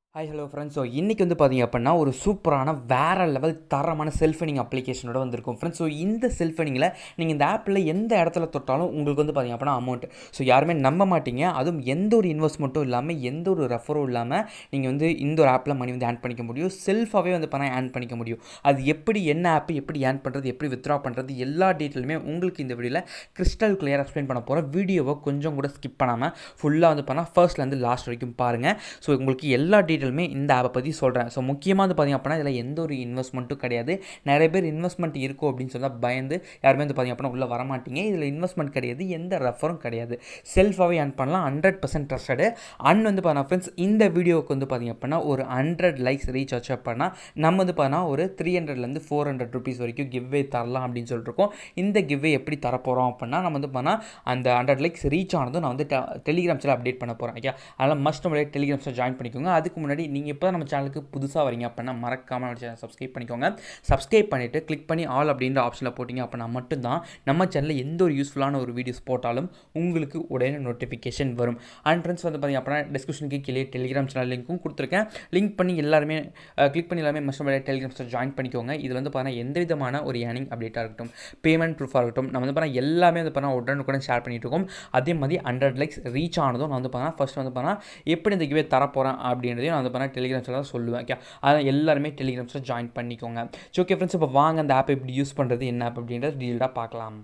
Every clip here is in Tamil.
ஹாய் ஹலோ ஃப்ரெண்ட்ஸ் ஸோ இன்றைக்கி வந்து பார்த்தீங்க அப்படின்னா ஒரு சூப்பரான வேறு லெவல் தரமான செல்ஃபனிங் அப்ளிகேஷனோட வந்திருக்கும் ஃப்ரெண்ட்ஸ் ஸோ இந்த செல்ஃபனிங்கில் நீங்கள் இந்த ஆப்பில் எந்த இடத்துல தொட்டாலும் உங்களுக்கு வந்து பார்த்தீங்க அப்படின்னா அமௌண்ட் ஸோ யாருமே நம்ப மாட்டீங்க அதுவும் எந்த ஒரு இன்வெஸ்ட்மெண்ட்டும் இல்லாமல் எந்த ஒரு ரெஃபரும் இல்லாமல் நீங்கள் வந்து இந்த ஒரு ஆப்பில் மணி வந்து ஆன் பண்ணிக்க முடியும் செல்ஃபாகவே வந்து பண்ணால் ஆன் பண்ணிக்க முடியும் அது எப்படி என்ன ஆப் எப்படி ஆன் பண்ணுறது எப்படி வித்ரா பண்ணுறது எல்லா டீட்டெயிலுமே உங்களுக்கு இந்த வீடியோவில் கிறிஸ்டல் கிளியர் எக்ஸ்பிளைன் பண்ண போகிறேன் வீடியோவை கொஞ்சம் கூட ஸ்கிப் பண்ணாமல் ஃபுல்லாக வந்து பண்ணால் ஃபர்ஸ்ட்லேருந்து லாஸ்ட் வரைக்கும் பாருங்கள் ஸோ உங்களுக்கு எல்லா டீட்டெயிலுமே இந்த ஆப்பை பற்றி சொல்கிறேன் ஸோ முக்கியமாக வந்து பார்த்திங்க அப்படின்னா இதில் எந்த ஒரு இன்வெஸ்ட்மெண்ட்டும் கிடையாது நிறைய பேர் இன்வெஸ்ட்மெண்ட் இருக்கும் அப்படின்னு சொன்னால் பயந்து யாருமே வந்து பார்த்திங்க அப்படின்னா உள்ளே வரமாட்டீங்க இதில் இன்வெஸ்ட்மெண்ட் கிடையாது எந்த ரெஃபரும் கிடையாது செல்ஃபாகவே ஏர்ன் பண்ணலாம் ஹண்ட்ரட் பர்சன்ட் ட்ரஸ்டடு அண்ட் வந்து பார்த்தா ஃப்ரெண்ட்ஸ் இந்த வீடியோவுக்கு வந்து பார்த்திங்க அப்படின்னா ஒரு ஹண்ட்ரட் லைக்ஸ் ரீச் ஆச்சு அப்படின்னா நம்ம வந்து பார்த்தா ஒரு த்ரீ ஹண்ட்ரட்லேருந்து ஃபோர் ஹண்ட்ரட் ருபீஸ் வரைக்கும் கிவ்வே தரலாம் அப்படின்னு சொல்லிட்டு இருக்கோம் இந்த கிவ்வே எப்படி தரப்போகிறோம் அப்படின்னா நம்ம வந்து பண்ணால் அந்த ஹண்ட்ரட் லைக்ஸ் ரீச் ஆனதும் நான் வந்து டெலிகிராம்ஸில் அப்டேட் பண்ண போகிறேன் ஓகே அதனால் மஸ்ட் நம்மளுடைய டெலிகிராம்ஸில் ஜாயின் பண்ணிக்கோங்க அதுக்கு முன்னாடி நீங்கள் இப்போ நம்ம சேனலுக்கு புதுசாக வரீங்க அப்படின்னா மறக்காமல் நம்ம சேனல் சப்ஸ்கிரைப் பண்ணிக்கோங்க சப்ஸ்கிரைப் பண்ணிவிட்டு கிளிக் பண்ணி ஆல் அப்படின்ற ஆப்ஷனில் போட்டிங்க அப்படின்னா மட்டும்தான் நம்ம சேனலில் எந்த ஒரு யூஸ்ஃபுல்லான ஒரு வீடியோஸ் போட்டாலும் உங்களுக்கு உடனே நோட்டிஃபிகேஷன் வரும் அண்ட் ஃப்ரெண்ட்ஸ் வந்து பார்த்திங்க அப்படின்னா டிஸ்கிரிப்ஷனுக்கு கீழே டெலிகிராம் சேனல் லிங்க்கும் கொடுத்துருக்கேன் லிங்க் பண்ணி எல்லாருமே கிளிக் பண்ணி எல்லாமே மஸ்ட் நம்மளுடைய டெலிகிராம்ஸில் ஜாயின் பண்ணிக்கோங்க இதில் வந்து பார்த்தீங்கன்னா எந்த விதமான ஒரு ஏர்னிங் அப்டேட்டாக இருக்கட்டும் பேமெண்ட் ப்ரூஃபாக இருக்கட்டும் நம்ம வந்து பார்த்தா எல்லாமே வந்து பார்த்தா உடனுக்குடன் ஷேர் பண்ணிட்டு இருக்கோம் அதே மாதிரி ஹண்ட்ரட் லைக்ஸ் ரீச் ஆனதும் நான் வந்து பார்த்தா ஃபர்ஸ்ட் வந்து பார்த்தா எப்படி இந்த கிவே தரப்போகிறேன் அப்படின்றதையும் நான் வந்து பார்த்தா டெலிகிராம்ஸில் தான் சொல்லுவேன் ஓகே அதை எல்லாருமே டெலிகிராம்ஸில் ஜாயின் பண்ணிக்கோங்க ஸோ ஓகே ஃப்ரெண்ட்ஸ் இப்போ வாங்க அந்த ஆப் எப்படி யூஸ் பண்ணுறது என்ன ஆப் அப்படின்றத டீட்டெயிலாக பார்க்கலாம்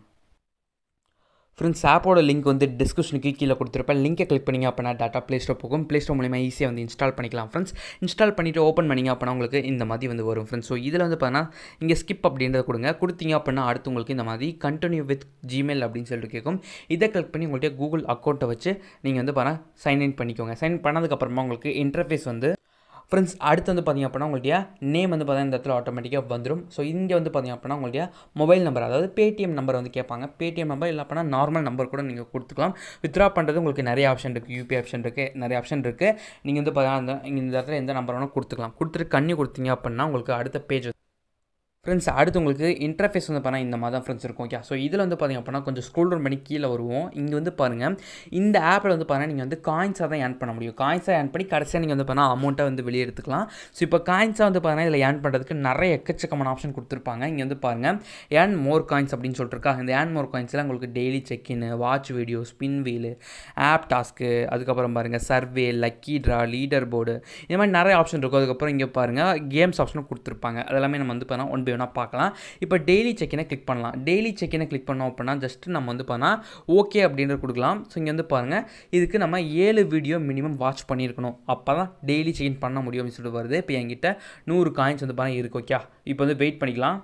ஃப்ரெண்ட்ஸ் ஆப்போட லிங்க் வந்து டிஸ்கிரிப்ஷனுக்கு கீழே கொடுத்துருப்பேன் லிங்கை கிளிக் பண்ணிங்க அப்படின்னா டேட்டா ப்ளே ஸ்டோர் போகும் ப்ளே ஸ்டோர் மூலியமாக ஈஸியாக வந்து இன்ஸ்டால் பண்ணிக்கலாம் ஃப்ரெண்ட்ஸ் இன்ஸ்டால் பண்ணிவிட்டு ஓப்பன் பண்ணிங்க அப்படின்னா உங்களுக்கு இந்த மாதிரி வந்து வரும் ஃப்ரெண்ட்ஸ் ஸோ இதில் வந்து பார்த்தீங்கன்னா இங்கே ஸ்கிப் அப்படின்றத கொடுங்க கொடுத்தீங்க அப்படின்னா அடுத்து உங்களுக்கு இந்த மாதிரி கண்டினியூ வித் ஜிமெயில் அப்படின்னு சொல்லிட்டு கேட்கும் இதை கிளிக் பண்ணி உங்கள்கிட்ட கூகுள் அக்கௌண்ட்டை வச்சு நீங்கள் வந்து பார்த்தா சைன்இன் பண்ணிக்கோங்க சைன் பண்ணதுக்கப்புறமா உங்களுக்கு இன்டர்ஃபேஸ் வந்து ஃப்ரெண்ட்ஸ் அடுத்து வந்து பார்த்திங்க அப்படின்னா உங்களுடைய நேம் வந்து பார்த்தீங்கன்னா இந்த இடத்துல ஆட்டோமேட்டிக்காக வந்துடும் ஸோ இங்கே வந்து பார்த்திங்க அப்படின்னா உங்களுடைய மொபைல் நம்பர் அதாவது பேடிஎம் நம்பர் வந்து கேட்பாங்க பேடிஎம் நம்பர் இல்லை அப்படின்னா நார்மல் நம்பர் கூட நீங்கள் கொடுத்துக்கலாம் வித்ரா பண்ணுறது உங்களுக்கு நிறைய ஆப்ஷன் இருக்குது யூபிஐ ஆப்ஷன் இருக்குது நிறைய ஆப்ஷன் இருக்குது நீங்கள் வந்து பார்த்தீங்கன்னா இந்த இடத்துல எந்த நம்பர் வேணால் கொடுத்துக்கலாம் கொடுத்துட்டு கண்ணி கொடுத்தீங்க அப்படின்னா உங்களுக்கு அடுத்த பேஜ் ஃப்ரெண்ட்ஸ் அடுத்து உங்களுக்கு இன்டர்ஃபேஸ் வந்து பார்த்தா இந்த மாதிரி தான் ஃப்ரெண்ட்ஸ் இருக்கும் ஓகே ஸோ இதில் வந்து பார்த்திங்க அப்படின்னா கொஞ்சம் ஸ்க்ரோல் டவுன் பண்ணி கீழே வருவோம் இங்கே வந்து பாருங்கள் இந்த ஆப்பில் வந்து பாருங்கள் நீங்கள் வந்து காயின்ஸாக தான் ஏர்ன் பண்ண முடியும் காயின்ஸாக ஏர்ன் பண்ணி கடைசியாக நீங்கள் வந்து பார்த்தா அமௌண்ட்டை வந்து வெளியே எடுத்துக்கலாம் ஸோ இப்போ காயின்ஸாக வந்து பார்த்தீங்கன்னா இதில் ஏர்ன் பண்ணுறதுக்கு நிறைய எக்கச்சக்கமான ஆப்ஷன் கொடுத்துருப்பாங்க இங்கே வந்து பாருங்கள் ஏர்ன் மோர் காயின்ஸ் அப்படின்னு சொல்லிட்டு இருக்கா இந்த ஏர்ன் மோர் காயின்ஸில் உங்களுக்கு daily check in watch video spin wheel app task அதுக்கப்புறம் பாருங்கள் survey lucky draw leader board இந்த மாதிரி நிறைய ஆப்ஷன் இருக்கும் அதுக்கப்புறம் இங்கே பாருங்கள் கேம்ஸ் ஆப்ஷனும் கொடுத்துருப்பாங்க அதெல்லாமே நம்ம வந்து பார்த்தா ஒன் பை ஒன்னாக பார்க்கலாம் இப்போ டெய்லி செக்கினை கிளிக் பண்ணலாம் டெய்லி செக்கினை கிளிக் பண்ணோம் அப்படின்னா ஜஸ்ட் நம்ம வந்து பண்ணால் ஓகே அப்படின்றது கொடுக்கலாம் ஸோ இங்கே வந்து பாருங்கள் இதுக்கு நம்ம ஏழு வீடியோ மினிமம் வாட்ச் பண்ணியிருக்கணும் அப்போ தான் டெய்லி செக்இன் பண்ண முடியும் அப்படின்னு சொல்லிட்டு வருது இப்போ என்கிட்ட நூறு காயின்ஸ் வந்து பண்ணால் இருக்கு ஓகே இப்போ வந்து வெயிட் பண்ணிக்கலாம்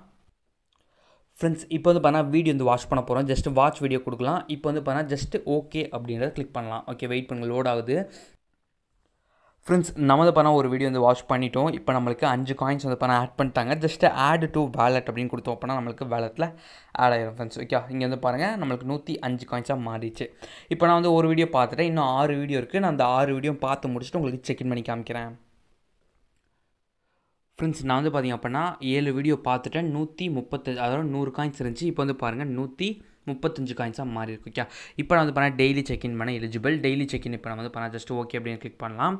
ஃப்ரெண்ட்ஸ் இப்போ வந்து பண்ணால் வீடியோ வந்து வாட்ச் பண்ண போகிறோம் ஜஸ்ட் வாட்ச் வீடியோ கொடுக்கலாம் இப்போ வந்து பண்ணால் ஜஸ்ட் ஓகே அப்படின்றத கிளிக் பண்ணலாம் ஓகே வெயிட் பண்ணுங்கள் லோட் ஆகுது ஃப்ரெண்ட்ஸ் நம்ம வந்து பண்ணால் ஒரு வீடியோ வந்து வாட்ச் பண்ணிட்டோம் இப்போ நம்மளுக்கு அஞ்சு காயின்ஸ் வந்து பண்ண ஆட் பண்ணிட்டாங்க ஜஸ்ட் ஆட் டு வேலட் அப்படின்னு கொடுத்தோம் அப்படின்னா நம்மளுக்கு வேலட்டில் ஆட் ஆயிரும் ஃப்ரெண்ட்ஸ் ஓகே இங்கே வந்து பாருங்கள் நம்மளுக்கு நூற்றி அஞ்சு காயின்ஸாக மாறிடுச்சு இப்போ நான் வந்து ஒரு வீடியோ பார்த்துட்டேன் இன்னும் ஆறு வீடியோ இருக்குது நான் அந்த ஆறு வீடியோ பார்த்து முடிச்சுட்டு உங்களுக்கு செக்இன் பண்ணி காமிக்கிறேன் ஃப்ரெண்ட்ஸ் நான் வந்து பார்த்திங்க அப்படின்னா ஏழு வீடியோ பார்த்துட்டேன் நூற்றி முப்பத்தஞ்சு அதாவது நூறு காயின்ஸ் இருந்துச்சு இப்போ வந்து பாருங்கள் நூற்றி முப்பத்தஞ்சு காயின்ஸாக மாறி இருக்கு ஓகே இப்போ நான் வந்து பண்ணால் டெய்லி செக்இன் பண்ண எலிஜிபிள் டெய்லி செக்இன் இப்போ நான் வந்து பண்ணால் ஜஸ்ட் ஓகே அப்படின்னு கிளிக் பண்ணலாம்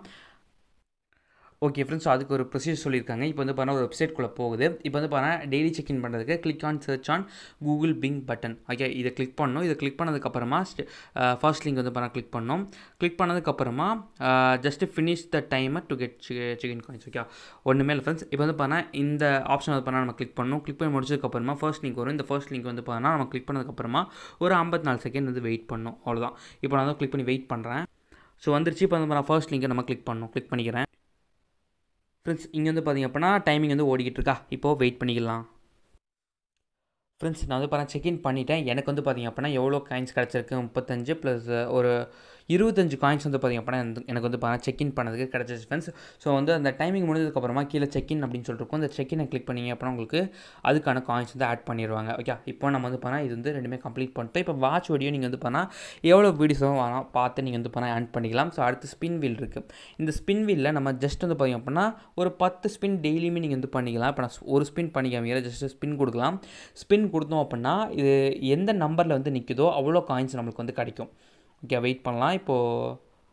ஓகே ஃப்ரெண்ட்ஸ் அதுக்கு ஒரு ப்ரொசீஜர் சொல்லியிருக்காங்க இப்போ வந்து பார்த்தா ஒரு வெப்சைட்குள்ளே போகுது இப்போ வந்து பார்த்தா டெய்லி செக்இன் பண்ணுறதுக்கு click on search on Google Bing button okay இதை கிளிக் பண்ணணும் இதை கிளிக் பண்ணதுக்கப்புறமா ஃபர்ஸ்ட் லிங்க் வந்து பார்த்தா கிளிக் பண்ணோம் கிளிக் பண்ணதுக்கப்புறமா just finish the timer to get chicken coins okay ஒன்றுமே இல்லை ஃப்ரெண்ட்ஸ் இப்போ வந்து பார்த்தா இந்த ஆப்ஷன் வந்து பார்த்தா நம்ம கிளிக் பண்ணணும் கிளிக் பண்ணி முடிச்சதுக்கப்புறமா ஃபர்ஸ்ட் லிங்க் வரும் இந்த ஃபர்ஸ்ட் லிங்க் வந்து பார்த்தா நம்ம கிளிக் பண்ணதுக்கப்புறமா ஒரு ஐம்பத்தி நாலு செகண்ட் வந்து வெயிட் பண்ணணும் அவ்வளோதான் இப்போ நான் வந்து கிளிக் பண்ணி வெயிட் பண்ணுறேன் ஸோ வந்துருச்சு இப்போ வந்து நான் ஃபர்ஸ்ட் லிங்கை நம்ம கிளிக் பண்ணணும் கிளிக் பண்ணிக்கிறேன் ஃப்ரெண்ட்ஸ் இங்கே வந்து பார்த்திங்க அப்படின்னா டைமிங் வந்து ஓடிக்கிட்டு இருக்கா இப்போது வெயிட் பண்ணிக்கலாம் ஃப்ரெண்ட்ஸ் நான் வந்து பார்த்தா செக்இன் பண்ணிட்டேன் எனக்கு வந்து பார்த்திங்க அப்படின்னா எவ்வளோ காயின்ஸ் கிடச்சிருக்கு முப்பத்தஞ்சு ப்ளஸ் ஒரு இருபத்தஞ்சு காயின்ஸ் வந்து பார்த்திங்க அப்படின்னா எனக்கு வந்து பார்த்தா செக்இன் பண்ணதுக்கு கிடச்சிச்சு ஃப்ரெண்ட்ஸ் ஸோ வந்து அந்த டைமிங் முடிஞ்சதுக்கப்புறமா கீழே செக்இன் அப்படின்னு சொல்லிட்டு இருக்கும் அந்த செக்இனை கிளிக் பண்ணிங்க அப்படின்னா உங்களுக்கு அதுக்கான காயின்ஸ் வந்து ஆட் பண்ணிடுவாங்க ஓகே இப்போ நம்ம வந்து பண்ணால் இது வந்து ரெண்டுமே கம்ப்ளீட் பண்ணிட்டோம் இப்போ வாட்ச் வீடியோ நீங்கள் வந்து பண்ணால் எவ்வளோ வீடியோஸும் வேணால் பார்த்து நீங்கள் வந்து பண்ணால் ஆட் பண்ணிக்கலாம் ஸோ அடுத்து ஸ்பின் வீல் இருக்குது இந்த ஸ்பின் வீலில் நம்ம ஜஸ்ட் வந்து பார்த்திங்க அப்படின்னா ஒரு பத்து ஸ்பின் டெய்லியுமே நீங்கள் வந்து பண்ணிக்கலாம் இப்போ நான் ஒரு ஸ்பின் பண்ணிக்காம ஜஸ்ட் ஸ்பின் கொடுக்கலாம் ஸ்பின் கொடுத்தோம் அப்படின்னா இது எந்த நம்பரில் வந்து நிற்குதோ அவ்வளோ காயின்ஸ் நம்மளுக்கு வந்து கிடைக்கும் ஓகே வெயிட் பண்ணலாம் இப்போது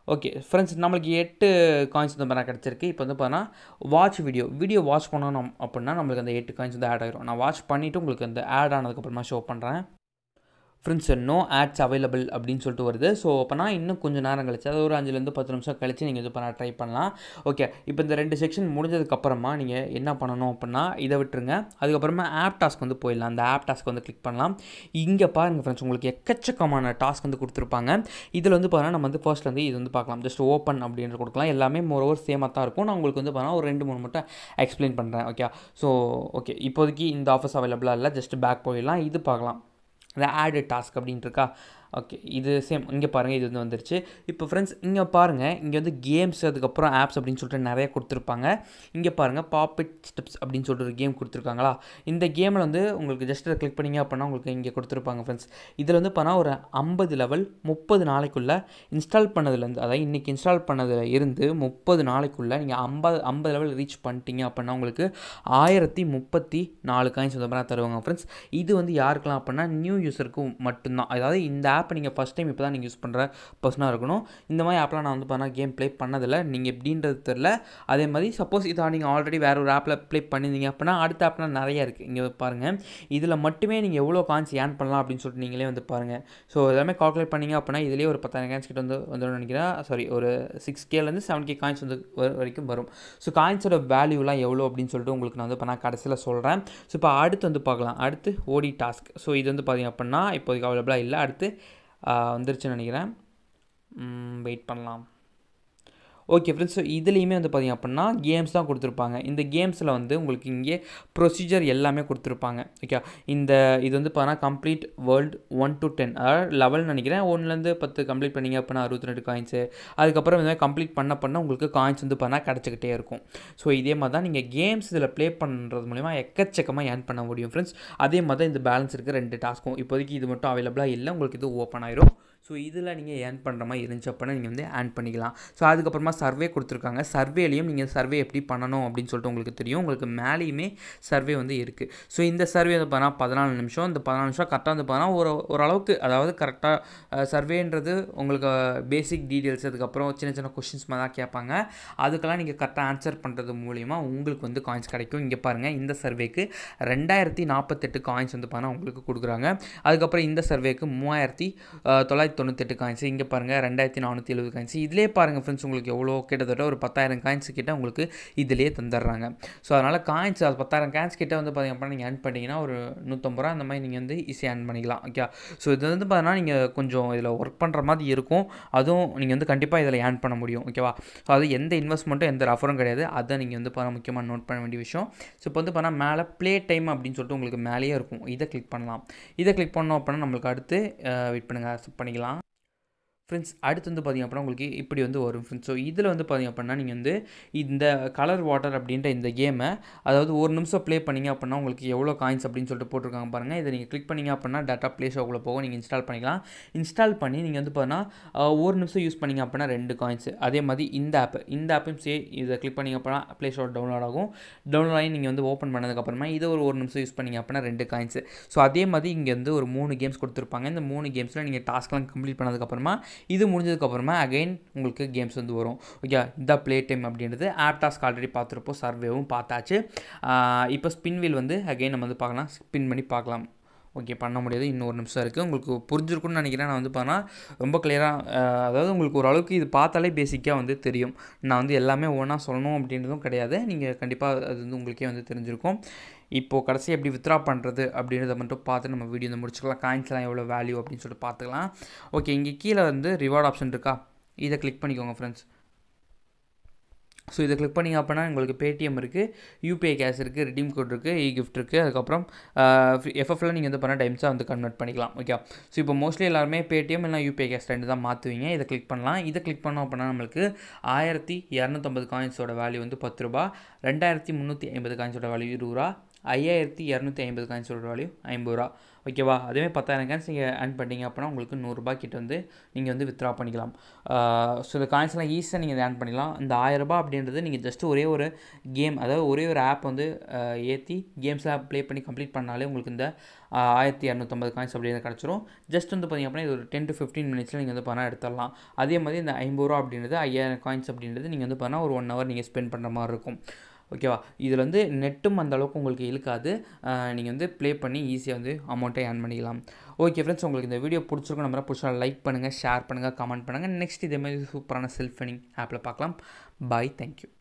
ஓகே ஃப்ரெண்ட்ஸ் நம்மளுக்கு எட்டு காயின்ஸ் வந்து பண்ணால் கிடச்சிருக்கு இப்போ வந்து பார்த்தா வாட்ச் வீடியோ வீடியோ வாட்ச் பண்ணணும் அப்படின்னா நம்மளுக்கு அந்த எட்டு காயின்ஸ் வந்து ஆட் ஆகிரும் நான் வாட்ச் பண்ணிவிட்டு உங்களுக்கு அந்த ஆட் ஆனதுக்கப்புறமா ஷோ பண்ணுறேன் ஃப்ரெண்ட்ஸ் நோ ஆட்ஸ் அவைலபிள் அப்படின்னு சொல்லிட்டு வருது ஸோ அப்போனா இன்னும் கொஞ்சம் நேரம் கழிச்சு அதாவது ஒரு அஞ்சுலேருந்து பத்து நிமிஷம் கழிச்சு நீங்கள் இது பண்ண ட்ரை பண்ணலாம் ஓகே இப்போ இந்த ரெண்டு செக்ஷன் முடிஞ்சதுக்கப்புறமா நீங்கள் என்ன பண்ணணும் அப்படின்னா இதை விட்டுருங்க அதுக்கப்புறமா ஆப் டாஸ்க் வந்து போயிடலாம் அந்த ஆப் டாஸ்க் வந்து கிளிக் பண்ணலாம் இங்கே பாருங்கள் ஃப்ரெண்ட்ஸ் உங்களுக்கு எக்கச்சக்கமான டாஸ்க் வந்து கொடுத்துருப்பாங்க இதில் வந்து பார்த்தீங்கன்னா நம்ம வந்து ஃபர்ஸ்ட் வந்து இது வந்து பார்க்கலாம் ஜஸ்ட் ஓப்பன் அப்படின்ற கொடுக்கலாம் எல்லாமே மோரோவர் சேமாக தான் இருக்கும் நான் உங்களுக்கு வந்து பார்த்தீங்கன்னா ஒரு ரெண்டு மூணு மட்டும் எக்ஸ்பிளைன் பண்ணுறேன் ஓகே ஸோ ஓகே இப்போதைக்கு இந்த ஆஃபர்ஸ் அவைலபிளாக இல்லை ஜஸ்ட் பேக் போயிடலாம் இது பார்க்கலாம் இந்த ஆடு டாஸ்க் அப்படின்ட்டு இருக்கா ஓகே இது சேம் இங்கே பாருங்கள் இது வந்து வந்துருச்சு இப்போ ஃப்ரெண்ட்ஸ் இங்கே பாருங்கள் இங்கே வந்து கேம்ஸ் அதுக்கப்புறம் ஆப்ஸ் அப்படின்னு சொல்லிட்டு நிறைய கொடுத்துருப்பாங்க இங்கே பாருங்கள் பாப்பிட் ஸ்டெப்ஸ் அப்படின்னு சொல்லிட்டு ஒரு கேம் கொடுத்துருக்காங்களா இந்த கேமில் வந்து உங்களுக்கு ஜஸ்ட் அதை கிளிக் பண்ணிங்க அப்படின்னா உங்களுக்கு இங்கே கொடுத்துருப்பாங்க ஃப்ரெண்ட்ஸ் இதில் வந்து பார்த்தா ஒரு ஐம்பது லெவல் முப்பது நாளைக்குள்ளே இன்ஸ்டால் பண்ணதுலேருந்து அதாவது இன்றைக்கி இன்ஸ்டால் பண்ணதில் இருந்து முப்பது நாளைக்குள்ளே நீங்கள் ஐம்பது ஐம்பது லெவல் ரீச் பண்ணிட்டீங்க அப்படின்னா உங்களுக்கு ஆயிரத்தி முப்பத்தி நாலு காயின்ஸ் வந்து மாதிரி தருவாங்க ஃப்ரெண்ட்ஸ் இது வந்து யாருக்கெல்லாம் அப்படின்னா நியூ யூஸருக்கு மட்டும்தான் அதாவது இந்த ஆப் இப்போ நீங்கள் ஃபஸ்ட் டைம் இப்போ தான் நீங்கள் யூஸ் பண்ணுற பர்சனாக இருக்கணும் இந்த மாதிரி ஆப்லாம் நான் வந்து பண்ணால் கேம் ப்ளே பண்ணதில்லை நீங்கள் எப்படின்றது தெரில அதே மாதிரி சப்போஸ் இதை நீங்கள் ஆல்ரெடி வேறு ஒரு ஆப்பில் ப்ளே பண்ணியிருந்தீங்க அப்படின்னா அடுத்த ஆப்லாம் நிறைய இருக்குது இங்கே பாருங்கள் இதில் மட்டுமே நீங்கள் எவ்வளோ காயின்ஸ் ஏர்ன் பண்ணலாம் அப்படின்னு சொல்லிட்டு நீங்களே வந்து பாருங்கள் ஸோ எல்லாமே கால்குலேட் பண்ணிங்க அப்படின்னா இதிலே ஒரு பத்தாயிரம் காயின்ஸ் கிட்ட வந்து வந்துடும் நினைக்கிறேன் சாரி ஒரு சிக்ஸ் கேலேருந்து செவன் கே காயின்ஸ் வந்து வரைக்கும் வரும் ஸோ காயின்ஸோட வேல்யூலாம் எவ்வளோ அப்படின்னு சொல்லிட்டு உங்களுக்கு நான் வந்து இப்போ நான் கடைசியில் சொல்கிறேன் ஸோ இப்போ அடுத்து வந்து பார்க்கலாம் அடுத்து ஓடி டாஸ்க் ஸோ இது வந்து பார்த்திங்க அப்படின்னா இப்போதைக்கு அவைலபிளாக இல்லை அடுத்து வந்துருச்சுன்னு நினைக்கிறேன் வெயிட் பண்ணலாம் ஓகே ஃப்ரெண்ட்ஸ் ஸோ இதுலேயுமே வந்து பார்த்திங்க அப்படின்னா கேம்ஸ் தான் கொடுத்துருப்பாங்க இந்த கேம்ஸில் வந்து உங்களுக்கு இங்கே ப்ரொசீஜர் எல்லாமே கொடுத்துருப்பாங்க ஓகே இந்த இது வந்து பார்த்தீங்கன்னா complete world one to ten அதாவது லெவல்னு நினைக்கிறேன் ஒன்றுலேருந்து பத்து கம்ப்ளீட் பண்ணிங்க அப்படின்னா அறுபத்தி ரெண்டு காயின்ஸு அதுக்கப்புறம் இந்த மாதிரி கம்ப்ளீட் பண்ண பண்ண உங்களுக்கு காயின்ஸ் வந்து பார்த்தா கிடச்சிக்கிட்டே இருக்கும் ஸோ இதே மாதிரி தான் நீங்கள் கேம்ஸ் இதில் ப்ளே பண்ணுறது மூலிமா எக்கச்சக்கமாக ஏர்ன் பண்ண முடியும் ஃப்ரெண்ட்ஸ் அதே மாதிரி தான் இந்த பேலன்ஸ் இருக்குது ரெண்டு டாஸ்க்கும் இப்போதைக்கு இது மட்டும் அவைலபிளாக இல்லை உங்களுக்கு இது ஓப்பன் ஆயிரும் ஸோ இதில் நீங்கள் ஏர்ன் பண்ணுற மாதிரி இருந்துச்சு அப்படின்னா நீங்கள் வந்து ஏர்ன் பண்ணிக்கலாம் ஸோ அதுக்கப்புறமா சர்வே கொடுத்துருக்காங்க சர்வேலையும் நீங்கள் சர்வே எப்படி பண்ணணும் அப்படின்னு சொல்லிட்டு உங்களுக்கு தெரியும் உங்களுக்கு மேலேயுமே சர்வே வந்து இருக்குது ஸோ இந்த சர்வே வந்து பார்த்தா பதினாலு நிமிஷம் இந்த பதினாலு நிமிஷம் கரெக்டாக வந்து பார்த்தா ஒரு ஓரளவுக்கு அதாவது கரெக்டாக சர்வேன்றது உங்களுக்கு பேசிக் டீட்டெயில்ஸ் அதுக்கப்புறம் சின்ன சின்ன கொஷின்ஸ் மாதிரி தான் கேட்பாங்க அதுக்கெல்லாம் நீங்கள் கரெக்டாக ஆன்சர் பண்ணுறது மூலிமா உங்களுக்கு வந்து காயின்ஸ் கிடைக்கும் இங்கே பாருங்கள் இந்த சர்வேக்கு ரெண்டாயிரத்தி நாற்பத்தெட்டு காயின்ஸ் வந்து பார்த்தா உங்களுக்கு கொடுக்குறாங்க அதுக்கப்புறம் இந்த சர்வேக்கு மூவாயிரத்தி தொள்ளாயிரத்தி தொண்ணூத்தெட்டு காயின்ஸ் இங்கே பாருங்கள் ரெண்டாயிரத்தி நானூற்றி எழுபது காயின்ஸ் இதிலே பாருங்கள் ஃப்ரெண்ட்ஸ் உங்களுக்கு எவ்வளோ கிட்டத்தட்ட ஒரு பத்தாயிரம் காயின்ஸ் கிட்ட உங்களுக்கு இதிலே தந்துடுறாங்க ஸோ அதனால் காயின்ஸ் அது பத்தாயிரம் காயின்ஸ் கிட்ட வந்து பார்த்திங்க அப்படின்னா நீங்கள் ஏர்ன் பண்ணிங்கன்னா ஒரு நூற்றம்பது ரூபா அந்த மாதிரி நீங்கள் வந்து ஈஸியாக ஏர்ன் பண்ணிக்கலாம் ஓகே ஸோ இது வந்து பார்த்தீங்கன்னா நீங்கள் கொஞ்சம் இதில் ஒர்க் பண்ணுற மாதிரி இருக்கும் அதுவும் நீங்கள் வந்து கண்டிப்பாக இதில் ஏர்ன் பண்ண முடியும் ஓகேவா ஸோ அது எந்த இன்வெஸ்ட்மெண்ட்டும் எந்த ரஃபரும் கிடையாது அதை நீங்கள் வந்து பார்த்தா முக்கியமாக நோட் பண்ண வேண்டிய விஷயம் ஸோ இப்போ வந்து பார்த்தா மேலே ப்ளே டைம் அப்படின்னு சொல்லிட்டு உங்களுக்கு மேலேயே இருக்கும் இதை கிளிக் பண்ணலாம் இதை கிளிக் பண்ணோம் அப்படின்னா நம்மளுக்கு அடுத்து வெயிட் பண்ணுங்கள் பண்ணிக்கலாம் ஃப்ரெண்ட்ஸ் அடுத்து வந்து பார்த்திங்க அப்படின்னா உங்களுக்கு இப்படி வந்து வரும் ஃப்ரெண்ட்ஸ் ஸோ இதில் வந்து பார்த்திங்க அப்படின்னா நீங்கள் வந்து இந்த கலர் வாட்டர் அப்படின்ற இந்த கேமை அதாவது ஒரு நிமிஷம் ப்ளே பண்ணிங்க அப்படின்னா உங்களுக்கு எவ்வளோ காயின்ஸ் அப்படின்னு சொல்லிட்டு போட்டிருக்காங்க பாருங்கள் இதை நீங்கள் கிளிக் பண்ணிங்க அப்படின்னா டேட்டா ப்ளே ஷோக்குள்ளே போகும் நீங்கள் இன்ஸ்டால் பண்ணிக்கலாம் இன்ஸ்டால் பண்ணி நீங்கள் வந்து பார்த்தீங்கன்னா ஒரு நிமிஷம் யூஸ் பண்ணிங்க அப்படின்னா ரெண்டு காயின்ஸ் அதே மாதிரி இந்த ஆப் இந்த ஆப்பையும் சே இதை கிளிக் பண்ணிங்க அப்படின்னா ப்ளே ஸ்டோர் டவுன்லோட் ஆகும் டவுன்லோட் ஆகி நீங்கள் வந்து ஓப்பன் பண்ணதுக்கப்புறமா இதை ஒரு ஒரு நிமிஷம் யூஸ் பண்ணிங்க அப்படின்னா ரெண்டு காயின்ஸ் ஸோ அதே மாதிரி இங்கே வந்து ஒரு மூணு கேம்ஸ் கொடுத்துருப்பாங்க இந்த மூணு கேம்ஸில் நீங்கள் டாஸ்க்லாம் கம்ப்ளீட் பண்ணதுக்கப்புறமா இது முடிஞ்சதுக்கப்புறமா அகைன் உங்களுக்கு கேம்ஸ் வந்து வரும் ஓகே இந்த ப்ளே டைம் அப்படின்றது ஆப் டாஸ்க் ஆல்ரெடி பார்த்துருப்போம் சர்வேவும் பார்த்தாச்சு இப்போ ஸ்பின் வீல் வந்து அகைன் நம்ம வந்து பார்க்கலாம் ஸ்பின் பண்ணி பார்க்கலாம் ஓகே பண்ண முடியாது இன்னும் ஒரு நிமிஷம் இருக்குது உங்களுக்கு புரிஞ்சிருக்குன்னு நினைக்கிறேன் நான் வந்து பார்த்தா ரொம்ப கிளியராக அதாவது உங்களுக்கு ஓரளவுக்கு இது பார்த்தாலே பேசிக்காக வந்து தெரியும் நான் வந்து எல்லாமே ஒன்றா சொல்லணும் அப்படின்றதும் கிடையாது நீங்கள் கண்டிப்பாக அது வந்து உங்களுக்கே வந்து தெரிஞ்சிருக்கும் இப்போது கடைசி எப்படி வித்ரா பண்ணுறது அப்படின்றத மட்டும் பார்த்து நம்ம வீடியோ வந்து முடிச்சுக்கலாம் காயின்ஸ்லாம் எவ்வளோ வேல்யூ அப்படின்னு சொல்லிட்டு பார்த்துக்கலாம் ஓகே இங்கே கீழே வந்து ரிவார்ட் ஆப்ஷன் இருக்கா இதை கிளிக் பண்ணிக்கோங்க ஃப்ரெண்ட்ஸ் ஸோ இதை கிளிக் பண்ணிங்க அப்படின்னா உங்களுக்கு பேடிஎம் இருக்குது யூபிஐ கேஷ் இருக்குது ரிடீம் கோட் இருக்குது இ கிஃப்ட் இருக்குது அதுக்கப்புறம் எஃப்எஃப்ல நீங்கள் வந்து பண்ண டைம்ஸாக வந்து கன்வெர்ட் பண்ணிக்கலாம் ஓகே ஸோ இப்போ மோஸ்ட்லி எல்லாருமே பேடிஎம் இல்லை யூபிஐ கேஷ் ரெண்டு தான் மாற்றுவீங்க இதை கிளிக் பண்ணலாம் இதை கிளிக் பண்ணோம் அப்படின்னா நம்மளுக்கு ஆயிரத்தி இரநூத்தம்பது காயின்ஸோட வேல்யூ வந்து பத்து ரூபா ரெண்டாயிரத்தி முந்நூற்றி ஐம்பது காயின்ஸோட வேல்யூ இருபது ரூபா ஐயாயிரத்தி இரநூத்தி ஐம்பது காயின்ஸோட வேல்யூ ஐம்பது ரூபா ஓகேவா அதேமாதிரி பத்தாயிரம் காயின்ஸ் நீங்கள் ஏர்ன் பண்ணிட்டீங்க அப்படின்னா உங்களுக்கு நூறுரூபா கிட்ட வந்து நீங்கள் வந்து வித்ரா பண்ணிக்கலாம் ஸோ இந்த காயின்ஸ்லாம் ஈஸியாக நீங்கள் ஏர்ன் பண்ணிக்கலாம் இந்த ஆயிரரூபா அப்படின்றது நீங்கள் ஜஸ்ட் ஒரே ஒரு கேம் அதாவது ஒரே ஒரு ஆப் வந்து ஏற்றி கேம்ஸ்லாம் ப்ளே பண்ணி கம்ப்ளீட் பண்ணாலே உங்களுக்கு இந்த ஆயிரத்தி இரநூத்தம்பது காயின்ஸ் அப்படிங்கிறது கிடச்சிரும் ஜஸ்ட் வந்து பார்த்திங்க அப்படின்னா இது ஒரு டென் டு ஃபிஃப்டீன் மினிட்ஸில் நீங்கள் வந்து பணம் எடுத்துடலாம் அதே மாதிரி இந்த ஐம்பது ரூபா அப்படின்றது ஐயாயிரம் காயின்ஸ் அப்படின்றது நீங்கள் வந்து பண்ணால் ஒரு ஒன் ஹவர் நீங்கள் ஸ்பெண்ட் பண்ணுற மாதிரி இருக்கும் ஓகேவா இதில் வந்து நெட்டும் அந்த அளவுக்கு உங்களுக்கு இழுக்காது நீங்கள் வந்து ப்ளே பண்ணி ஈஸியாக வந்து அமௌண்ட்டை ஏர்ன் பண்ணிக்கலாம் ஓகே ஃப்ரெண்ட்ஸ் உங்களுக்கு இந்த வீடியோ பிடிச்சிருக்கும் நம்ம பிடிச்சா லைக் பண்ணுங்கள் ஷேர் பண்ணுங்கள் கமெண்ட் பண்ணுங்கள் நெக்ஸ்ட் இதே மாதிரி சூப்பரான செல்ஃப் ஃபனிங் ஆப்பில் பார்க்கலாம் பாய் தேங்க்யூ